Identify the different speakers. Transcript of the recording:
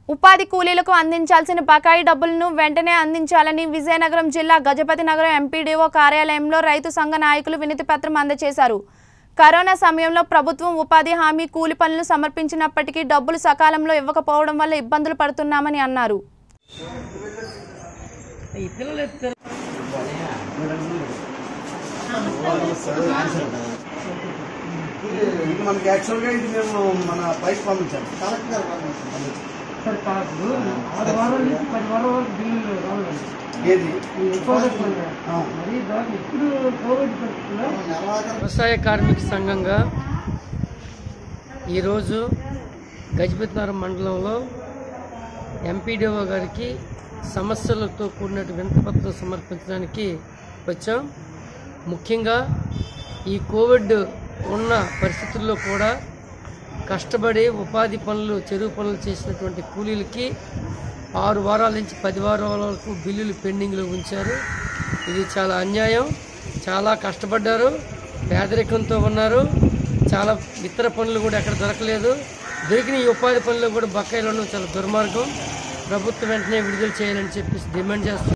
Speaker 1: ఉపాధి కూలీలకు అందించాల్సిన బకాయి డబ్బులను వెంటనే అందించాలని విజయనగరం జిల్లా గజపతి నగరం ఎంపీడీఓ కార్యాలయంలో రైతు సంఘ నాయకులు వినతి పత్రం అందజేశారు కరోనా సమయంలో ప్రభుత్వం ఉపాధి హామీ కూలి పనులు సమర్పించినప్పటికీ డబ్బులు సకాలంలో ఇవ్వకపోవడం వల్ల ఇబ్బందులు పడుతున్నామని అన్నారు
Speaker 2: ఇది మనకి యాక్చువల్గా ఇది మేము మన పైకి పంపించాలి కలెక్టర్ గారు పంపించాలి
Speaker 3: సార్ కాదు ఆరు వారాల నుంచి పది వారాల వరకు బిల్లులు రావాలండి
Speaker 2: ఏది
Speaker 3: ఈ ఉపాధి పనులు.
Speaker 2: ఆ.
Speaker 3: మరి దాన్ని ఇప్పుడు కోవిడ్ పరిస్థితుల్లో
Speaker 4: వ్యవసాయ కార్మిక సంఘంగా ఈరోజు గజపతినగరం మండలంలో ఎంపీడీఓ గారికి సమస్యలతో కూడినట్టు వినతిపత్రం సమర్పించడానికి వచ్చాం ముఖ్యంగా ఈ కోవిడ్ ఉన్న పరిస్థితుల్లో కూడా కష్టపడి ఉపాధి పనులు చెరువు పనులు చేసినటువంటి కూలీలకి ఆరు వారాల నుంచి పది వారాల వరకు బిల్లులు పెండింగ్లో ఉంచారు ఇది చాలా అన్యాయం చాలా కష్టపడ్డారు పేదరికంతో ఉన్నారు చాలా ఇతర పనులు కూడా ఎక్కడ దొరకలేదు దొరికిన ఈ ఉపాధి పనులు కూడా బకాయిలు ఉండడం చాలా దుర్మార్గం ప్రభుత్వం వెంటనే విడుదల చేయాలని చెప్పేసి డిమాండ్ చేస్తున్నారు